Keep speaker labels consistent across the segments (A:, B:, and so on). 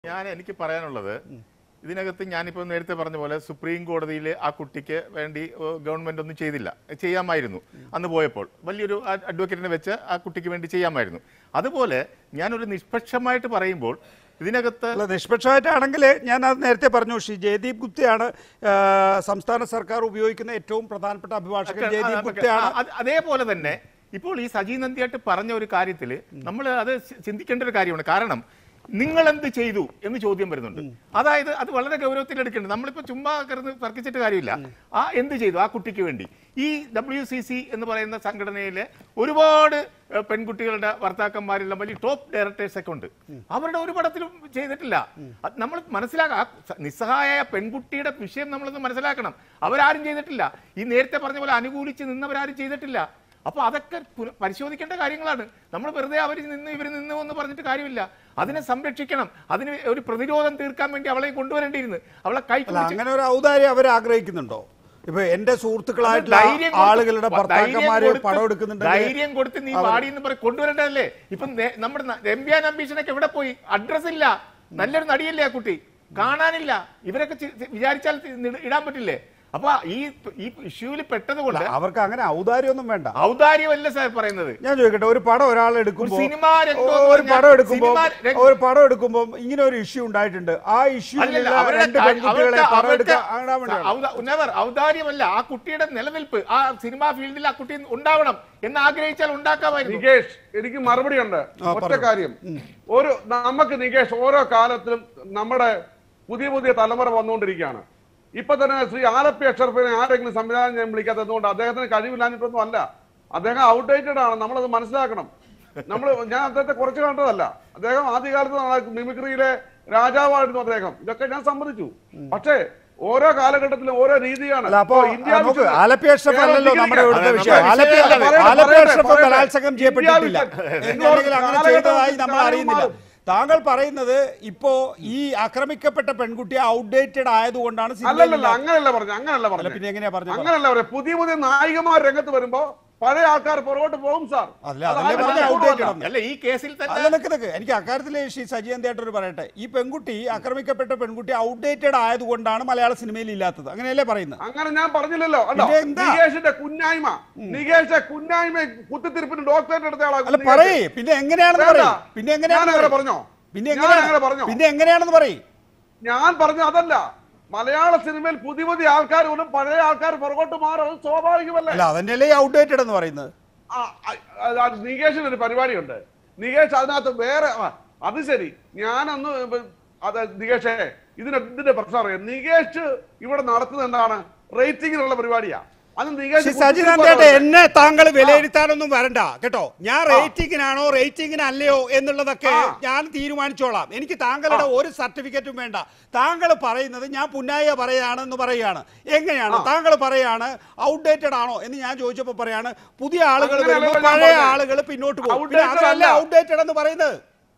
A: ഞാൻ എനിക്ക് പറയാനുള്ളത് ഇതിനകത്ത് ഞാനിപ്പോൾ നേരത്തെ പറഞ്ഞ പോലെ സുപ്രീം കോടതിയിൽ ആ കുട്ടിക്ക് വേണ്ടി ഏഹ്, ഗവൺമെന്റ് ഒന്നും ചെയ്തില്ല ചെയ്യാമായിരുന്നു അന്ന് പോയപ്പോൾ വലിയൊരു അ- അഡ്വക്കേറ്റിനെ വെച്ച് ആ കുട്ടിക്ക് വേണ്ടി ചെയ്യാമായിരുന്നു അതുപോലെ ഞാനൊരു നിഷ്പക്ഷമായിട്ട് പറയുമ്പോൾ ഇതിനകത്ത്
B: അല്ല നിഷ്പക്ഷമായിട്ടാണെങ്കിൽ ഞാൻ അത് നേരത്തെ പറഞ്ഞു ശ്രീ ജയദീപ് ഗുപ്തയാണ് ആ, സംസ്ഥാന സർക്കാർ ഉപയോഗിക്കുന്ന ഏറ്റവും പ്രധാനപ്പെട്ട അഭിഭാഷകൻ ജയദീപ് ഗുപ്തയാണ്
A: ആ, അത് അതേപോലെ തന്നെ ഇപ്പോൾ ഈ സജി നന്ദിയായിട്ട് പറഞ്ഞ ഒരു കാര്യത്തിൽ നമ്മൾ അത് ചി- ചിന്തിക്കേണ്ട ഒരു കാര്യമാണ് കാരണം നിങ്ങൾ എന്ത് ചെയ്തു എന്ന് ചോദ്യം വരുന്നുണ്ട് അതായത് അത് വളരെ ഗൗരവത്തിൽ എടുക്കേണ്ടത് നമ്മളിപ്പോ ചുമ്മാ കിടന്ന് തർക്കിച്ചിട്ട് കാര്യമില്ല ആ എന്ത് ചെയ്തു ആ കുട്ടിക്ക് വേണ്ടി ഈ ഡബ്ല്യു സി സി എന്ന് പറയുന്ന സംഘടനയിലെ ഒരുപാട് ഏഹ്, പെൺകുട്ടികളുടെ ഭർത്താക്കന്മാരെല്ലാം വലിയ ടോപ്പ് ഡയറക്ടേഴ്സ് ഒക്കെ ഉണ്ട് അവരുടെ ഒരു പടത്തിലും ചെയ്തിട്ടില്ല അത് നമ്മൾ മനസ്സിലാക്കാം ആ സ- നിസ്സഹായ പെൺകുട്ടിയുടെ വിഷയം നമ്മളൊന്ന് മനസ്സിലാക്കണം അവരാരും ചെയ്തിട്ടില്ല ഈ നേരത്തെ പറഞ്ഞ പോലെ അനുകൂലിച്ച് നിന്നവരാരും ചെയ്തിട്ടില്ല അപ്പൊ അതൊക്കെ പുന- പരിശോധിക്കേണ്ട കാര്യങ്ങളാണ് നമ്മൾ വെറുതെ അവർ നിന്ന് ഇവർ നിന്ന് എന്ന് പറഞ്ഞിട്ട് കാര്യമില്ല അതിനെ സംരക്ഷിക്കണം അതിന് ഒരു പ്രതിരോധം തീർക്കാൻ വേണ്ടി അവളെ കൊണ്ടുവരേണ്ടിയിരുന്നു അവളെ കൈ
B: അല്ല അങ്ങനെ ഒരു ഔദാര്യം അവർ ആഗ്രഹിക്കുന്നുണ്ടോ ഇപ്പൊ എന്റെ സുഹൃത്തുക്കളായിട്ടുള്ള
A: ധൈര്യം കൊടുത്ത്
B: ആളുകളുടെ
A: ധൈര്യം
B: ഭർത്താക്കന്മാര്
A: കൊടുത്ത്
B: പടം എടുക്കുന്നുണ്ടെങ്കിൽ
A: ധൈര്യം കൊടുത്ത് നീ പാടി എന്ന് പറയും കൊണ്ടുവരേണ്ടതല്ലേ ഇപ്പൊ നേ- നമ്മുടെ ന- രമ്യാൻ അംബീഷനൊക്കെ എവിടെ പോയി അഡ്രസ് ഇല്ല നല്ലൊരു നടിയല്ലേ ആ കുട്ടി കാണാനില്ല ഇവരൊക്കെ ചി- ചി- വിചാരിച്ചാൽ തി- ഇടാൻ പറ്റില്ലേ അപ്പൊ ഈ ഈ ഇഷ്യൂവിൽ പെട്ടത് കൊണ്ട്
B: അവർക്ക് അങ്ങനെ ഔദാര്യമൊന്നും വേണ്ട
A: ഔദാര്യമല്ല സാർ പറയുന്നത്
B: ഞാൻ ചോദിക്കട്ടെ ഒരു പടം ഒരാൾ എടുക്കുമ്പോൾ
A: ഒരു സിനിമാ രംഗം എന്ന്
B: ഒരു
A: പറഞ്ഞാൽ
B: പടം എടുക്കുമ്പോൾ
A: സിനിമാ രംഗം-
B: ഒരു പടം എടുക്കുമ്പോൾ ഇങ്ങനെ ഒരു ഇഷ്യൂ ഉണ്ടായിട്ടുണ്ട് ആ ഇഷ്യൂ
A: അല്ലല്ല, അവരുടെ
B: രണ്ട്
A: കാ-
B: പെൺകുട്ടികളെ
A: അവരുടെ-
B: പടം
A: അവരുടെ-
B: എടുക്കാൻ അങ്ങനെ വേണ്ടിയാണ്.
A: ഔദാ- never, ഔദാര്യമല്ല ആ കുട്ടിയുടെ നിലനിൽപ്പ് ആ സിനിമാ ഫീൽഡിൽ ആ കുട്ടി ഉണ്ടാവണം എന്ന് ആഗ്രഹിച്ചാൽ ഉണ്ടാക്കാമായിരുന്നു
C: നികേഷ് എനിക്ക് മറുപടി ഉണ്ട്
B: ആ,
C: ഒറ്റ
B: പറഞ്ഞോ.
C: കാര്യം ഒരു നമുക്ക് നികേഷ് ഓരോ കാലത്തിലും നമ്മുടെ പുതിയ പുതിയ തലമുറ വന്നുകൊണ്ടിരിക്കുകയാണ് ഇപ്പൊ തന്നെ ശ്രീ ആലപ്പി അക്ഷർഫിനെ ആരെങ്കിലും സംവിധാനം ചെയ്യാൻ വിളിക്കാത്തതുകൊണ്ട് അദ്ദേഹത്തിന് കഴിവില്ലാഞ്ഞിട്ടൊന്നും അല്ല അദ്ദേഹം ഔട്ട്ഡേറ്റഡ് ആണ് നമ്മളത് മനസ്സിലാക്കണം നമ്മൾ ഞാൻ അദ്ദേഹത്തെ കുറച്ച് കണ്ടതല്ല അദ്ദേഹം ആദ്യകാലത്ത് മിമിക്രിയിലെ രാജാവായിരുന്നു അദ്ദേഹം ഇതൊക്കെ ഞാൻ സമ്മതിച്ചു പക്ഷേ ഓരോ കാലഘട്ടത്തിലും ഓരോ രീതിയാണ്
B: അല്ല അപ്പോ
C: ഇപ്പോ ഇന്ത്യ
B: നമുക്ക്
C: വിഷയം-
B: ആലപ്പി അഷ്റഫ് അല്ലല്ലോ നമ്മുടെ ഇവിടുത്തെ
A: അതെ,
B: വിഷയം
A: നമ്മുടെ
B: ആലപ്പി
A: വിഷയം അല്ലേ?
B: ആലപ്പി
C: പറയട്ടെ,
B: അഷ്റഫ്
C: പറയട്ടെ.
B: ബലാത്സംഗം ചെയ്യപ്പെട്ടിട്ടില്ല
C: ഇന്ത്യ
B: എന്നുണ്ടെങ്കിൽ അങ്ങനെ
C: കാലഘട്ടം
B: ചെയ്തതായി നമ്മൾ
C: കാലം
B: അറിയുന്നില്ല
C: മാറും.
B: താങ്കൾ പറയുന്നത് ഇപ്പോ ഈ ആക്രമിക്കപ്പെട്ട പെൺകുട്ടി ഔട്ട്ഡേറ്റഡ് ആയതുകൊണ്ടാണ്
C: അല്ലല്ല
B: സിനിമയിൽ
C: അങ്ങനല്ല പറഞ്ഞു അങ്ങനല്ല
B: അല്ല
C: പറഞ്ഞു
B: പിന്നെ എങ്ങനെയാ പറഞ്ഞത്
C: അങ്ങനല്ല പറയാം പുതിയ പുതിയ നായികമാർ രംഗത്ത് വരുമ്പോ പഴയ ആൾക്കാർ പുറകോട്ട് പോകും സാർ
B: അല്ല
C: അത്
B: അതല്ലേ
C: ആരും
B: പറഞ്ഞ
C: മനസ്സിലാക്കില്ല.
B: ഔട്ട്ഡേറ്റഡ് എന്ന്
A: അല്ല ഈ കേസിൽ
B: അല്ല
A: തന്നെ
B: നിക്ക് നിക്ക് എനിക്ക് അക്കാര്യത്തിൽ ശ്രീ സജീവന്തായിട്ട് ഒരു പറയട്ടെ ഈ പെൺകുട്ടി ആക്രമിക്കപ്പെട്ട പെൺകുട്ടി ഔട്ട്ഡേറ്റഡ് ആയതുകൊണ്ടാണ് മലയാള സിനിമയിൽ ഇല്ലാത്തത് അങ്ങനെയല്ലേ പറയുന്നത്
C: അങ്ങനെ ഞാൻ പറഞ്ഞില്ലല്ലോ കണ്ടോ
B: പിന്നെ എന്താ?
C: നികേഷിന്റെ കുന്നായ്മ നികേഷ് കുന്നായ്മ കുത്തിത്തിരിപ്പിന് ഡോക്ടറേറ്റ് എടുത്ത ആളാ
B: അല്ല
C: നികേഷ്.
B: പറയേ പിന്നെ എങ്ങനെയാണെന്ന്
C: വേണ്ട.
B: പറയും പിന്നെ
C: ഞാൻ
B: എങ്ങനെയാണെന്ന്
C: അങ്ങനെ
B: പറയ്.
C: പറഞ്ഞോ
B: പിന്നെ
C: ഞാൻ അങ്ങനെ
B: എങ്ങനെയാണ്
C: പറഞ്ഞോ
B: പിന്നെ എങ്ങനെയാണെന്ന് പറയും
C: ഞാൻ പറഞ്ഞു അതല്ല മലയാള സിനിമയിൽ പുതിയ പുതിയ ആൾക്കാർ പോലും പഴയ ആൾക്കാർ പുറകോട്ട് മാറും അത് സ്വാഭാവികമല്ലേ
B: അല്ല അതന്നെയല്ലേ ഔട്ട്ഡേറ്റഡ് എന്ന് പറയുന്നത്
C: ആ, ആ, ആ, നികേഷിന് ഒരു പരിപാടിയുണ്ട് നികേഷ് അതിനകത്ത് വേറെ ആ, അത് ശരി ഞാനന്ന് ഇപ്പൊ- അത് നികേഷേ ഇതിന് ഇതിന്റെ പ്രശ്നം അറിയാം നികേഷ് ഇവിടെ നടത്തുന്നത് എന്താണ് റേറ്റിംഗിനുള്ള പരിപാടിയാ അത് നികേഷ്
B: ശ്രീ
C: കുത്തിത്തിരിപ്പ്
B: സജിനാന്തേട്ടെ
C: പറയുന്നത്.
B: എന്നെ താങ്കൾ വിലയിരുത്താനൊന്നും വരണ്ട കേട്ടോ ഞാൻ റേറ്റിംഗിനാണോ റേറ്റിംഗിനല്ലയോ എന്നുള്ളതൊക്കെ
C: ആ.
B: ഞാൻ തീരുമാനിച്ചോളാം എനിക്ക് താങ്കളുടെ ഒരു സർട്ടിഫിക്കറ്റും വേണ്ട താങ്കൾ പറയുന്നത് ഞാൻ പുന്നായ പറയാണെന്ന് പറയാണ് എങ്ങനെയാണ് താങ്കൾ പറയാണ് ഔട്ട്ഡേറ്റഡ് ആണോ എന്ന് ഞാൻ ചോദിച്ചപ്പോൾ പറയാണ് പുതിയ ആളുകൾ
C: അങ്ങനെയല്ല
B: വരുമ്പോൾ
C: ഞാൻ
B: പഴയ
C: പറഞ്ഞത്.
B: ആളുകൾ പിന്നോട്ട് പോകും പിന്നെ
C: Outdated
B: അതല്ല
C: അല്ല.
B: ഔട്ട്ഡേറ്റഡ് എന്ന് പറയുന്നത്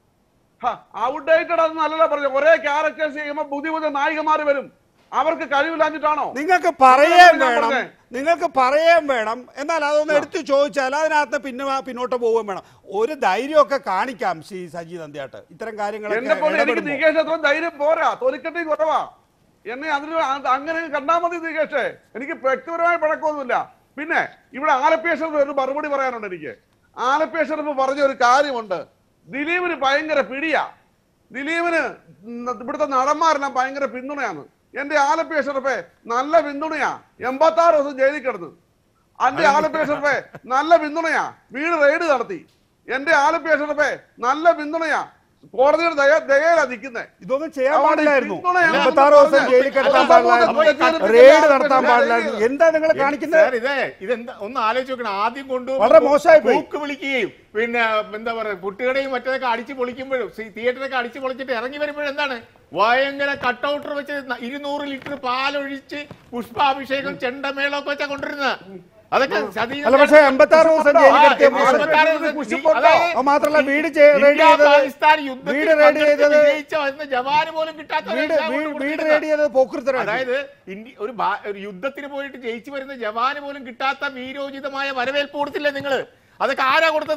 C: ഔട്ട്ഡേറ്റഡ് അതൊന്നല്ല പറഞ്ഞു ഒരേ ക്യാരക്ടേഴ്സ് ചെയ്യുമ്പോൾ പുതിയ പുതിയ നായികമാർ വരും അവർക്ക് കഴിവില്ലാഞ്ഞിട്ടാണോ
B: നിങ്ങൾക്ക് പറയാൻ
C: അതാണ് ഞാൻ
B: വേണം
C: പറഞ്ഞേ.
B: നിങ്ങൾക്ക് പറയാൻ വേണം എന്നാൽ അതൊന്ന് എടുത്തു ചോദിച്ചാൽ അതിനകത്ത് പിന്നെ പിന്നോട്ട് പോവുകയും വേണം ഒരു ധൈര്യമൊക്കെ കാണിക്കാം ശ്രീ സജി നന്ദിയാട്ട് ഇത്തരം
C: എന്നെ
B: കാര്യങ്ങളൊക്കെ
C: പോലെ എനിക്ക്
B: ഇടപെടുമ്പോൾ.
C: നികേഷ് അത്ര ധൈര്യം പോരാ തൊലിക്കട്ടി കുറവാ എന്നെ അതിന് അ- അങ്ങനെ കണ്ടാ മതി നികേഷേ എനിക്ക് വ്യക്തിപരമായ പഴക്കമൊന്നുമില്ല പിന്നെ ഇവിടെ ആലപ്പേശ്വരം ഒരു മറുപടി പറയാനുണ്ട് എനിക്ക് ആലപ്പേശ്വരം പറഞ്ഞ ഒരു കാര്യമുണ്ട് ദിലീപിന് ഭയങ്കര പിടിയാ ദിലീപിന് ന- ഇവിടുത്തെ നടന്മാരെല്ലാം ഭയങ്കര പിന്തുണയാണ് എന്റെ ആലപ്പേശ്വരപ്പേ നല്ല പിന്തുണയാ എൺപത്തി ആറ് ദിവസം ജയിലിൽ കിടന്നു എന്റെ ആലപ്പേശ്വരപ്പേ നല്ല പിന്തുണയാ വീട് റെയ്ഡ് നടത്തി എന്റെ ആലപ്പേശ്വരപ്പേ നല്ല പിന്തുണയാ കോടതിയുടെ ദയ ദയയിലാ നിൽക്കുന്നേ
B: ഇതൊന്നും ചെയ്യാൻ
C: അവിടെ
B: പാടില്ലായിരുന്നു
C: പിന്തുണയാണ്
B: എൺപത്താറ് ദിവസം
C: പറഞ്ഞത്.
B: ജയിലിൽ കിടത്താൻ
C: അല്ല,
B: പാടില്ലായിരുന്നു
C: പോയി കേറി
B: റെയ്ഡ് നടത്താൻ
C: പിടിക്കാൻ
B: പാടില്ലായിരുന്നു എന്താ നിങ്ങൾ കാണിക്കുന്നത്
A: സാർ ഇതേ ഇതെന്താ ഒന്ന് ആലോചിച്ച് നോക്കണം ആദ്യം കൊണ്ടു
B: വളരെ മോശമായി പോയി.
A: പൂക്ക് വിളിക്കുകയും പിന്നെ എന്താ പറയാ കുട്ടികളെയും മറ്റേതൊക്കെ അടിച്ചു പൊളിക്കുമ്പോഴും തിയേറ്ററൊക്കെ അടിച്ചു പൊളിച്ചിട്ട് ഇറങ്ങി വരുമ്പോഴും എന്താണ് ഭയങ്കര കട്ടൗട്ടർ വെച്ച് ന- ഇരുന്നൂറ് ലിറ്റർ പാലൊഴിച്ച് പുഷ്പാഭിഷേകം ചെണ്ടമേളമൊക്കെ വെച്ചാ കൊണ്ടിരുന്നത് അതൊക്കെ സതീശൻ
B: അല്ല പക്ഷേ എൺപത്താറ് ദിവസം ജയിലിൽ
A: ആ,
B: കിടത്തിയ
A: എൺപത്താറ്
B: മോശം.
A: ദിവസം
C: കുശിപ്പുണ്ടോ?
A: അതായത്
B: അത് മാത്രമല്ല വീട് ചെ- റെയ്ഡ്
A: ഇന്ത്യ
B: ചെയ്തത്
A: പാകിസ്ഥാൻ യുദ്ധത്തിൽ
B: വീട് റെയ്ഡ്
A: പങ്കെടുത്ത്
B: ചെയ്തത്
A: വിജയിച്ച വരുന്ന ജവാന് പോലും കിട്ടാത്ത
B: വീട്
A: വിലയ്ക്കാ
B: വീട്
A: കൊണ്ട്
B: വീട്
A: കൊടുത്തിരുന്നത്.
B: റെയ്ഡ് ചെയ്തത് പോക്കൃത്തരാണ്
A: അതായത് ഇന്ത്യ ഒരു ഭാ- ഒരു യുദ്ധത്തിന് പോയിട്ട് ജയിച്ചു വരുന്ന ജവാന് പോലും കിട്ടാത്ത വീരോചിതമായ വരവേൽപ്പ് കൊടുത്തില്ലേ നിങ്ങൾ അതൊക്കെ ആരാ കൊടുത്തത്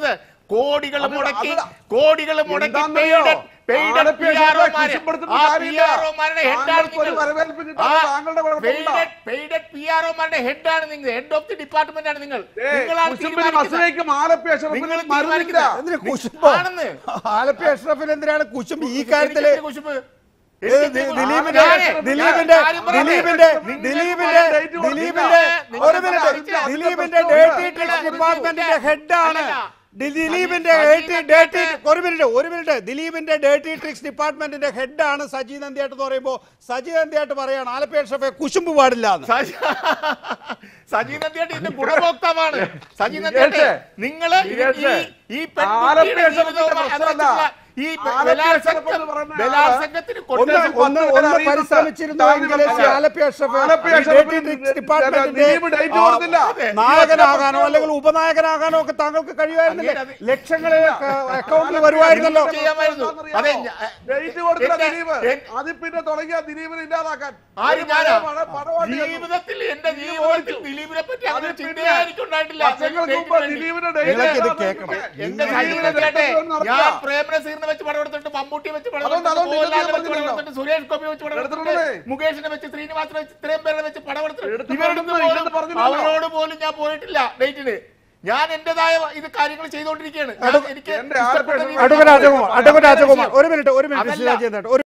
A: കോടികൾ
C: അത്
A: മുടക്കി
C: അത്
A: കോടികൾ മുടക്കി
C: എന്താണെന്നറിയോ?
A: പെയ്ഡ്
C: ആലപ്പി
A: PRO മാര്,
C: കുശപ്പെടുത്തുന്ന
A: ആ
C: കാര്യമില്ല.
A: PRO-മാരുടെ head ആണ്
C: താങ്കൾക്ക് ഒരു
A: നിങ്ങൾ.
C: വരവേൽപ്പ് കിട്ടാതെ
A: ആ
C: താങ്കളുടെ കുഴപ്പമുണ്ടോ?
A: പെയ്ഡ് പെയ്ഡ് PRO-മാരുടെ head ആണ് നിങ്ങൾ ഹെഡ് ഓഫ് ദി ഡിപ്പാർട്ട്മെന്റ് ആണ് നിങ്ങൾ
C: ഏ,
A: നിങ്ങളാണ്
C: കുശുമ്പിന്
A: തീരുമാനിക്കുന്നത്.
C: മസിലേക്കും ആലപ്പി അഷറഫിനും
A: നിങ്ങൾ
C: മരുന്നില്ല.
A: തീരുമാനിക്കുന്നത്.
B: എന്തിനാ കുശുമ്പോ
A: ആണെന്ന്.
B: ആലപ്പി അഷ്റഫിന് എന്തിനാണ് കുശുമ്പ് ഈ കാര്യത്തില്
A: എനിക്കെന്തിന് കുശുമ്പ്?
B: ഏത്
A: എനിക്കെന്തിന്
B: ദി-
A: കുശുമ്പ്?
B: ദിലീപിന്റെ
A: ഞാനേ,
B: ദിലീപിന്റെ
A: ഞാൻ കാര്യം പറയട്ടെ.
B: ദിലീപിന്റെ
A: നിങ്ങൾ
B: ദിലീപിന്റെ
C: ഡേറ്റ് കൊടുത്തില്ല.
B: ദിലീപിന്റെ
A: നിങ്ങൾ
B: ഒരു മിനിറ്റ്
A: അറിയിച്ച
B: ദിലീപിന്റെ
C: പ്രശ്നമില്ല.
B: ഡേറ്റ്
A: നിങ്ങൾ
B: ട്രിക്സ് ഡിപ്പാർട്ട്മെന്റിന്റെ
A: അറിയിച്ച
B: ഹെഡാണ്
A: അല്ലല്ല.
B: ദിലീപിന്റെ
A: സജി
B: ഡേറ്റ് ഡേറ്റ് ഒരു മിനിറ്റ് ഒരു മിനിറ്റ് ദിലീപിന്റെ ഡേറ്റ് ട്രിക്സ് ഡിപ്പാർട്ട്മെന്റിന്റെ ഹെഡാണ് സജി നന്ദിയാട്ട് എന്ന് പറയുമ്പോൾ സജി നന്ദിയാട്ട് പറയാണ് ആലപ്പി അഷ്റഫെ കുശുമ്പ് പാടില്ല എന്ന്
A: സജി- സജി നന്ദിയാട്ട് ഇതിന്റെ ഗുണഭോക്താവാണ് സജി നന്ദിയാട്ട്
C: നികേഷേ,
A: നിങ്ങള് ഈ-
C: നികേഷേ,
A: ഈ
C: ആലപ്പി
A: പെൺകുട്ടിയുടെ
C: അഷ്റഫിന്റെ
A: ജീവിതവുമായി അത്
C: പ്രശ്നമല്ല.
A: വെച്ചിട്ടുള്ള ഈ
C: ആലപ്പി
A: ബലാത്സംഗം
C: അഷ്റഫ് എന്ന് പറയുന്ന ആള്
A: ബലാത്സംഗത്തിന്
B: ഒന്ന്
A: കൊണ്ടുവരുന്ന
B: ഒന്ന്
C: പത്ത്
B: ഒന്ന്
C: പേരെ
B: പരിശ്രമിച്ചിരുന്നുവെങ്കിൽ
C: അറിയിച്ചിട്ട്
B: ശ്രീ ആലപ്പി അഷ്റഫ്
C: ആലപ്പി
B: ഈ
C: അഷ്റഫിന്
B: ഡേറ്റിംഗ്
C: ദിലീപ്
B: ഡിപ്പാർട്ട്മെന്റിന്റെ
C: ഡേറ്റ് കൊടുത്തില്ല.
A: അതെ.
B: നായകനാകാനോ അല്ലെങ്കിൽ ഉപനായകനാകാനോ ഒക്കെ താങ്കൾക്ക് കഴിയുമായിരുന്നില്ലേ
A: അങ്ങനെ അത്
B: ലക്ഷങ്ങള് അക്കൗണ്ടിൽ വരുമായിരുന്നല്ലോ
A: ചെയ്യാമായിരുന്നു. അതെ, ഞാ-
C: ഡേറ്റ് കൊടുത്തില്ല
A: എന്റെ-
C: ദിലീപ്
A: എൻ-
C: അതിൽ പിന്നെ തുടങ്ങിയ ദിലീപിനെ ഇല്ലാതാക്കാൻ
A: ആര്
C: ഒരു
A: ഞാനാ?
C: പട- പടവാട്ടി വന്നു.
A: ജീവിതത്തിൽ എന്റെ
C: ദിലീപ്
A: ജീവിതത്തിൽ
C: ഓടിച്ചു.
A: ദിലീപിനെ പറ്റി
C: അത്
A: അങ്ങനെ
C: പിന്നെ
A: ചിന്തയെ എനിക്കുണ്ടായിട്ടില്ല
C: വർഷങ്ങൾക്ക് മുമ്പ്
A: വേണ്ടി.
C: ദിലീപിന്റെ
B: നിങ്ങൾക്ക് ഇത്
C: ഡേറ്റ്
B: കേൾക്കണം.
A: എന്റെ
C: ദിലീപിനെ
A: സജീവനത്തിലാട്ടെ
C: ഡേറ്റ് നടത്തില്ല.
A: ഞാൻ പ്രേമനസീറിനെ വെച്ച് പടം എടുത്തിട്ട് മമ്മൂട്ടി വെച്ച് പടം
C: അതുകൊണ്ട്
A: എടുത്തിട്ട്
C: അതുകൊണ്ട്
A: മോഹൻലാലിനെ
C: ഇതൊന്നും
A: വെച്ച് പടം
C: പറഞ്ഞില്ലല്ലോ.
A: എടുത്തിട്ട് സുരേഷ് ഗോപി വെച്ച് പടം എടുത്തിട്ട്
C: എടുത്തിട്ടുണ്ടേ.
A: മുകേഷിനെ വെച്ച് ശ്രീനിവാസനെ വെച്ച് ഇത്രയും പേരെ വെച്ച് പടം എടുത്തിട്ട്
C: എടുത്ത്
A: ഇവരുടെ
C: പറഞ്ഞില്ല,
A: പോലും
C: ഇല്ലെന്ന് പറഞ്ഞില്ലല്ലോ.
A: അവരോട് പോലും ഞാൻ പോയിട്ടില്ല ഡേറ്റിന് ഞാൻ എന്റേതായ ഇത് കാര്യങ്ങൾ ചെയ്തുകൊണ്ടിരിക്കുകയാണ് ഞാൻ-
B: അടു-
A: എനിക്ക്
C: എന്റെ ആലപ്പി
A: ഇഷ്ടപ്പെട്ട
C: അഷ്റഫ്
A: രീതിയിൽ
B: അഡ്വക്കേറ്റ് രാജകുമാർ അഡ്വക്കേറ്റ് രാജകുമാർ ഒരു മിനിറ്റ് ഒരു മിനിറ്റ്
A: അതല്ല.
B: ശ്രീ രാജേന്ദ്രൻ ഒരു